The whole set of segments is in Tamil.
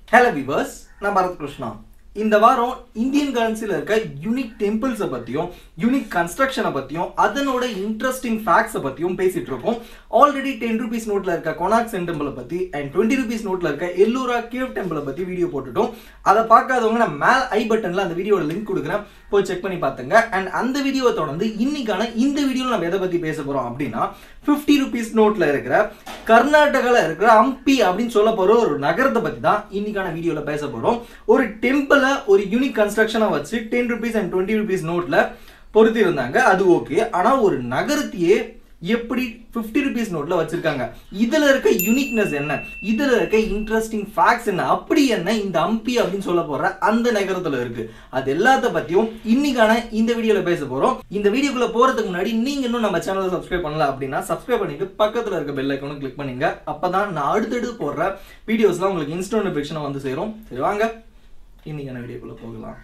ஹலோ விவர்ஸ் நான் பரத் கிருஷ்ணா இந்த வாரம் இந்தியன் கரன்சியில் இருக்க யூனிக் டெம்பிள்ஸை பற்றியும் யூனிக் கன்ஸ்ட்ரக்ஷனை பற்றியும் அதனோட இன்ட்ரெஸ்டிங் ஃபேக்ட்ஸை பற்றியும் பேசிட்டு இருக்கோம் ஆல்ரெடி டென் ருபீஸ் நோட்டில் இருக்க கொனாக் சென் டெம்பிளை பற்றி அண்ட் டுவெண்ட்டி ருபீஸ் நோட்டில் இருக்க எல்லூரா கேவ் டெம்பிளை பற்றி வீடியோ போட்டுட்டோம் அதை பார்க்காதவங்க நான் மேல் ஐ பட்டனில் அந்த வீடியோட லிங்க் கொடுக்குறேன் போய் செக் பண்ணி பார்த்துங்க அண்ட் அந்த வீடியோவை தொடர்ந்து இன்னைக்கான இந்த வீடியோவில் நம்ம எதை பற்றி பேச போகிறோம் அப்படின்னா ஃபிஃப்டி ருபீஸ் நோட்டில் இருக்கிற கர்நாடகாவில் இருக்கிற அம்பி அப்படின்னு சொல்ல போகிற ஒரு நகரத்தை பற்றி தான் இன்னைக்கான வீடியோவில் பேச போகிறோம் ஒரு டெம்பிளை ஒரு யூனிக் கன்ஸ்ட்ரக்ஷனாக வச்சு ten rupees and twenty rupees நோட்டில் பொருத்தி இருந்தாங்க அது ஓகே ஆனால் ஒரு நகரத்தையே எப்படி ஃபிஃப்டி ருபீஸ் நோட்ல வச்சிருக்காங்க இதுல இருக்க யூனிக்னஸ் என்ன இதுல இருக்க இன்ட்ரெஸ்டிங் ஃபேக்ட்ஸ் என்ன அப்படி என்ன இந்த அம்பி அப்படின்னு சொல்ல போற அந்த நகரத்துல இருக்கு அது எல்லாத்த பத்தியும் இன்னைக்கான இந்த வீடியோல பேச போறோம் இந்த வீடியோக்குள்ள போறதுக்கு முன்னாடி நீங்க இன்னும் நம்ம சேனலை சப்ஸ்கிரைப் பண்ணல அப்படின்னா சப்ஸ்கிரைப் பண்ணிட்டு பக்கத்துல இருக்க பெல் ஐக்கனும் கிளிக் பண்ணுங்க அப்பதான் நான் அடுத்தடுத்து போடுற வீடியோஸ்லாம் உங்களுக்கு இன்ஸ்டன்ட் நோட்டிஃபிகேஷன் வந்து சேரும் சரி வாங்க இன்னைக்கான வீடியோக்குள்ள போகலாம்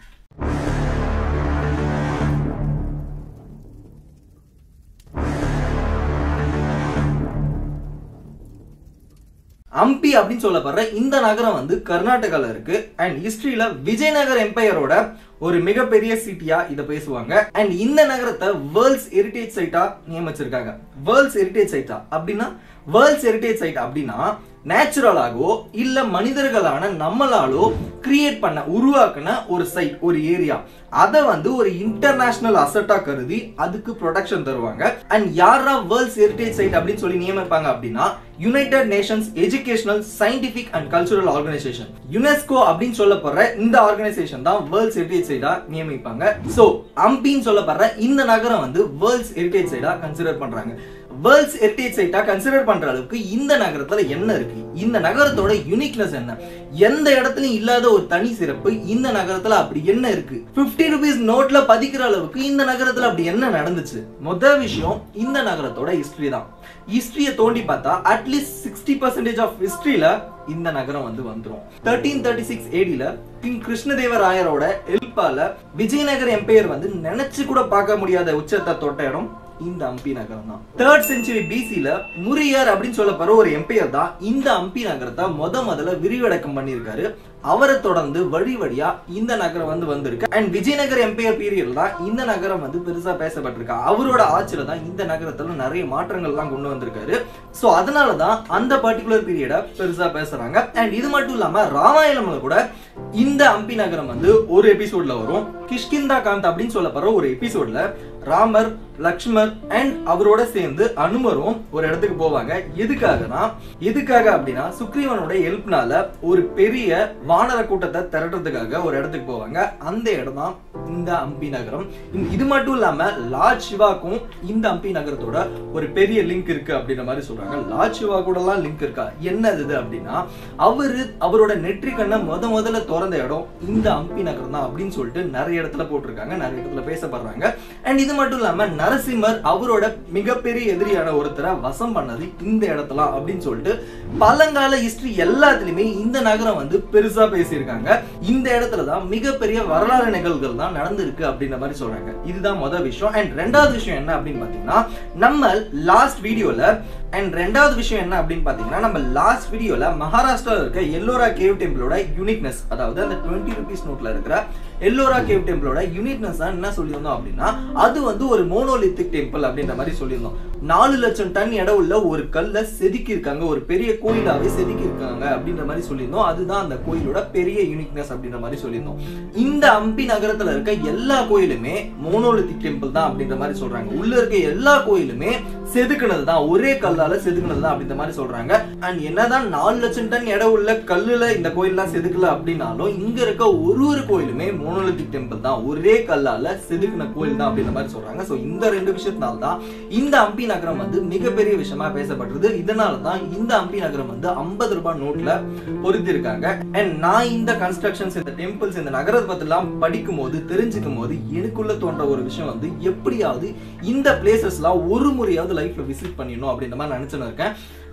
அம்பி அப்படின்னு சொல்லப்படுற இந்த நகரம் வந்து கர்நாடகால இருக்கு அண்ட் ஹிஸ்டரியில விஜயநகர் எம்பையரோட ஒரு மிகப்பெரிய சிட்டியா இதை பேசுவாங்க அண்ட் இந்த நகரத்தை வேர்ல்ட்ஸ் ஹெரிட்டேஜ் சைட்டா நியமிச்சிருக்காங்க வேர்ல்ட்ஸ் ஹெரிட்டேஜ் சைட்டா அப்படின்னா வேர்ல்ட்ஸ் ஹெரிட்டேஜ் சைட் அப்படின்னா நேச்சுரலாகவோ இல்ல மனிதர்களான நம்மளாலோ கிரியேட் பண்ண உருவாக்குன ஒரு சைட் ஒரு ஏரியா அதை வந்து ஒரு இன்டர்நேஷனல் அசட்டா கருதி அதுக்கு ப்ரொடெக்ஷன் தருவாங்க அண்ட் யாரா வேர்ல்ட்ஸ் ஹெரிட்டேஜ் சைட் அப்படின்னு சொல்லி நியமிப்பாங்க அப்படின்னா United Nations Educational Scientific and Cultural Organization UNESCO அப்படின்னு சொல்லப்படுற இந்த ஆர்கனைசேஷன் தான் வேர்ல்ட்ஸ் ஹெரிட்டேஜ் சைடா நியமிப்பாங்க சோ அம்பின்னு சொல்லப்படுற இந்த நகரம் வந்து வேர்ல்ட்ஸ் ஹெரிட்டேஜ் சைடா கன்சிடர் பண்றாங்க வேர்ல்ட்ஸ் ஹெரிட்டேஜ் சைட்டா கன்சிடர் பண்ற அளவுக்கு இந்த நகரத்துல என்ன இருக்கு இந்த நகரத்தோட யூனிக்னஸ் என்ன எந்த இடத்துலயும் இல்லாத ஒரு தனி சிறப்பு இந்த நகரத்துல அப்படி என்ன இருக்கு பிப்டி ருபீஸ் நோட்ல பதிக்கிற அளவுக்கு இந்த நகரத்துல அப்படி என்ன நடந்துச்சு முதல் விஷயம் இந்த நகரத்தோட ஹிஸ்டரி தான் ஹிஸ்டரியை தோண்டி பார்த்தா அட்லீஸ்ட் சிக்ஸ்டி பர்சன்டேஜ் ஆஃப் ஹிஸ்டரியில இந்த நகரம் வந்து வந்துரும் தேர்ட்டீன் தேர்ட்டி சிக்ஸ் ஏடியில கிங் கிருஷ்ணதேவராயரோட ஹெல்ப்பால விஜயநகர் எம்பையர் வந்து நினைச்சு கூட பார்க்க முடியாத உச்சத்தை தொட்ட இடம் இந்த அம்பி நகரம் தான் தேர்ட் செஞ்சுரி பிசில முரியர் அப்படின்னு சொல்லப்படுற ஒரு எம்பையர் தான் இந்த அம்பி நகரத்தை முத முதல்ல விரிவடக்கம் பண்ணியிருக்காரு அவரை தொடர்ந்து வழி வழியா இந்த நகரம் வந்து வந்திருக்கு அண்ட் விஜயநகர் எம்பையர் பீரியட் தான் இந்த நகரம் வந்து பெருசா பேசப்பட்டிருக்கு அவரோட ஆட்சியில தான் இந்த நகரத்துல நிறைய மாற்றங்கள்லாம் கொண்டு வந்திருக்காரு சோ அதனால தான் அந்த பர்டிகுலர் பீரியட பெருசா பேசுறாங்க அண்ட் இது மட்டும் இல்லாம ராமாயணம்ல கூட இந்த அம்பி நகரம் வந்து ஒரு எபிசோட்ல வரும் கிஷ்கிந்தா காந்த் அப்படின்னு சொல்லப்படுற ஒரு எபிசோட்ல ராமர் லக்ஷ்மர் அண்ட் அவரோட சேர்ந்து அனுமரும் ஒரு இடத்துக்கு போவாங்க எதுக்காகனா எதுக்காக அப்படின்னா சுக்ரீவனோட ஹெல்ப்னால ஒரு பெரிய வானர கூட்டத்தை திரட்டுறதுக்காக ஒரு இடத்துக்கு போவாங்க அந்த இடம் தான் இந்த அம்பி நகரம் இந்த- இது மட்டும் இல்லாம லார்ட் சிவாக்கும் இந்த அம்பி நகரத்தோட ஒரு பெரிய லிங்க் இருக்கு அப்படின்ற மாதிரி சொல்றாங்க லார்ட் சிவா கூட எல்லாம் லிங்க் இருக்கா என்னது இது அப்படின்னா அவரு அவரோட நெற்றி கண்ணை முத முதல்ல திறந்த இடம் இந்த அம்பி நகரம் தான் அப்படின்னு சொல்லிட்டு நிறைய இடத்துல போட்டிருக்காங்க நிறைய இடத்துல பேசப்படுறாங்க அண்ட் இது மட்டும் இல்லாம நரசிம்மர் அவரோட மிகப்பெரிய எதிரியான ஒருத்தரை வசம் பண்ணது இந்த இடத்துல அப்படின்னு சொல்லிட்டு பழங்கால ஹிஸ்டரி எல்லாத்துலயுமே இந்த நகரம் வந்து பெருசா பேசியிருக்காங்க இந்த இடத்துல தான் மிகப்பெரிய வரலாறு நிகழ்வுகள் தான் நடந்திருக்கு அப்படின்ற மாதிரி சொல்றாங்க இதுதான் முதல் விஷயம் அண்ட் ரெண்டாவது விஷயம் என்ன அப்படின்னு பாத்தீங்கன்னா நம்ம லாஸ்ட் வீடியோல அண்ட் ரெண்டாவது விஷயம் என்ன அப்படின்னு பாத்தீங்கன்னா நம்ம லாஸ்ட் வீடியோல மகாராஷ்டிரால இருக்க எல்லோரா கேவ் டெம்பிளோட யூனிக்னஸ் அதாவது அந்த டுவெண்ட்டி ருபீஸ் நோட்ல இருக்கிற எல்லோரா கேவ் டெம்பிளோட யூனிக்னஸ் தான் என்ன சொல்லியிருந்தோம் அப்படின்னா அது வந்து ஒரு மோனோலித்திக் டெம்பிள் அப்படின்ற மாதிரி சொல்லியிருந்தோம் நாலு லட்சம் டன் எடை உள்ள ஒரு கல்லை செதுக்கி இருக்காங்க ஒரு பெரிய கோயிலாவே செதுக்கி இருக்காங்க அப்படின்ற மாதிரி சொல்லியிருந்தோம் அதுதான் அந்த கோயிலோட பெரிய யூனிக்னஸ் அப்படின்ற மாதிரி சொல்லியிருந்தோம் இந்த அம்பி நகரத்துல இருக்க எல்லா கோயிலுமே மோனோலித்திக் டெம்பிள் தான் அப்படின்ற மாதிரி சொல்றாங்க உள்ள இருக்க எல்லா கோயிலுமே செதுக்குனது தான் ஒரே கல்லால செதுக்குனது தான் அப்படின்ற மாதிரி சொல்றாங்க அண்ட் என்னதான் நாலு லட்சம் டன் எடை உள்ள கல்லுல இந்த கோயில்லாம் செதுக்கல அப்படின்னாலும் இங்க இருக்க ஒரு ஒரு கோயிலுமே மோனோலித்திக் டெம்பிள் தான் ஒரே கல்லால செதுக்குன கோயில் தான் அப்படின்ற மாதிரி சொல்றாங்க சோ இந்த ரெண்டு விஷயத்தினால தான் இந்த அம்பி நகரம் வந்து மிகப்பெரிய விஷயமா பேசப்படுறது இதனால தான் இந்த அம்பி நகரம் வந்து 50 ரூபாய் நோட்ல பொருத்திருக்காங்க அண்ட் நான் இந்த கன்ஸ்ட்ரக்ஷன்ஸ் இந்த டெம்பிள்ஸ் இந்த நகரத்தை பத்திலாம் படிக்கும் போது தெரிஞ்சுக்கும் போது எனக்குள்ள தோன்ற ஒரு விஷயம் வந்து எப்படியாவது இந்த பிளேசஸ்லாம் ஒரு முறையாவது லைஃப்ல விசிட் பண்ணிடணும் அப்படின்ற மாதிரி நினைச்சுன்னு இருக்கேன்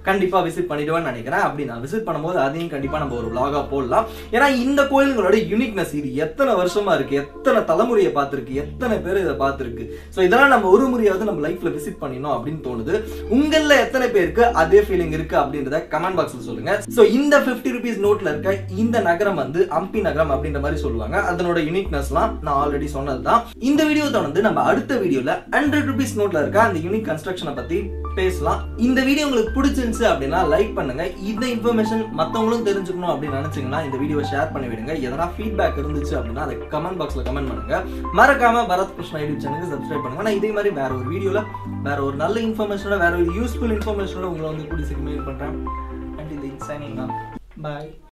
கண்டிப்பா விசிட் பண்ணிடுவேன்னு நினைக்கிறேன் அப்படி நான் விசிட் பண்ணும்போது அதையும் கண்டிப்பா நம்ம ஒரு vlog-ஆ போடலாம் ஏன்னா இந்த கோயில்களோட யூனிக்னஸ் இது எத்தனை வருஷமா இருக்கு எத்தனை தலைமுறையை பார்த்திருக்கு எத்தனை பேர் இதை பார்த்திருக்கு ஸோ இதெல்லாம் நம்ம ஒரு முறையாவது நம்ம லைஃப்ல விசிட் பண்ணிடணும் அப்படின்னு தோணுது உங்கள எத்தனை பேருக்கு அதே ஃபீலிங் இருக்கு அப்படின்றத கமெண்ட் பாக்ஸ்ல சொல்லுங்க ஸோ இந்த ஃபிஃப்டி ருபீஸ் நோட்ல இருக்க இந்த நகரம் வந்து அம்பி நகரம் அப்படின்ற மாதிரி சொல்லுவாங்க அதனோட யூனிக்னஸ்லாம் நான் ஆல்ரெடி சொன்னதுதான் இந்த வீடியோ தொடர்ந்து நம்ம அடுத்த வீடியோல ஹண்ட்ரட் ருபீஸ் நோட்ல இருக்க அந்த யூனிக் கன்ஸ்ட்ரக்ஷனை பத்தி பேசலாம் இந்த வீடியோ உங்களுக்கு பிடிச்சிருந்துச்சு அப்படின்னா லைக் பண்ணுங்க இந்த இன்ஃபர்மேஷன் மத்தவங்களும் தெரிஞ்சுக்கணும் அப்படின்னு நினைச்சீங்கன்னா இந்த வீடியோ ஷேர் பண்ணி விடுங்க எதனா ஃபீட்பேக் இருந்துச்சு அப்படின்னா அதை கமெண்ட் பாக்ஸ்ல கமெண்ட் பண்ணுங்க மறக்காம பரத் கிருஷ்ணா யூடியூப் சேனலுக்கு சப்ஸ்கிரைப் பண்ணுங்க நான் இதே மாதிரி வேற ஒரு வீடியோல வேற ஒரு நல்ல இன்ஃபர்மேஷனோட வேற ஒரு யூஸ்ஃபுல் இன்ஃபர்மேஷனோட உங்களை வந்து கூடி சீக்கிரம் meet பண்றேன் அண்ட் இது சைனிங் தான் பாய்